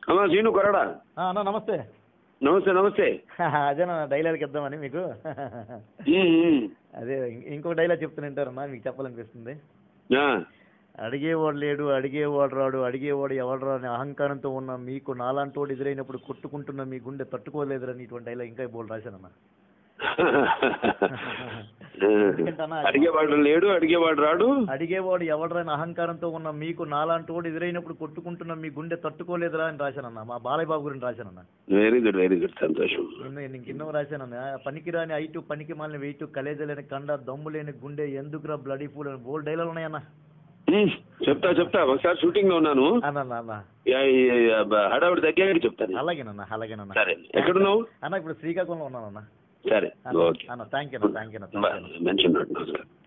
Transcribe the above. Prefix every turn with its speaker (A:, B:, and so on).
A: అమ్మా సీను కొరడా
B: ఆ, అన్న నమస్తే
A: నమస్తే నమస్తే
B: అదేనా డైలాగ్ ఇద్దామని మీకు
A: ఉమ్, ఉమ్.
B: అదే ఇం- ఇంకో డైలాగ్ చెప్తుంటారన్నా మీకు చెప్పాలనిపిస్తుంది
A: ఆ,
B: అడిగేవాడు లేడు అడిగేవాడు రాడు అడిగేవాడు ఎవడు రాడు అనే అహంకారంతో ఉన్న మీకు నాలాంటోడు ఎదురైనప్పుడు కొట్టుకుంటున్న మీ గుండె తట్టుకోలేదురని ఇటువంటి డైలాగ్ ఇంకా బోల్ రాశానన్న ఎందుకంటన్నా
A: అడిగేవాడు లేడు అడిగేవాడు రాడు
B: అడిగేవాడు ఎవడరైనా అహంకారంతో ఉన్న మీకు నాలాంటోడు ఎదురైనప్పుడు కొట్టుకుంటున్న మీ గుండె తట్టుకోలేదురా అని రాశానన్న మా బాలయ్య బాబు గురించి రాశానన్న
A: వెరీ గుడ్ వెరీ గుడ్ సంతోషం
B: నిన్న ఇంకెన్నో రాశానన్న పనికిరాని ఐటు పనికి మాలిన వెయిట్ కలేజలేని కండ దమ్ము లేని గుండె ఎందుకురా బ్లడీ ఫుల్ అని బోల్ డైలాగ్ ఉన్నాయన్న
A: ఉమ్, చెప్తా చెప్తా ఒకసారి షూటింగ్ లో ఉన్నాను
B: అన్న అన్న, అన్న
A: యా, ఈ, ఆ, బ- హడావిడి తగ్గాక చెప్తాను
B: అలాగేనన్న అలాగేనన్న
A: సరే ఎక్కడున్నావు
B: అన్న ఇప్పుడు శ్రీకాకుళంలో ఉన్నానన్న
A: సరే
B: అన్న
A: ఓకే
B: అన్న థ్యాంక్ యూ అన్న థ్యాంక్ యూ అన్న థ్యాంక్ యూ
A: మెన్షన్ నమస్కారం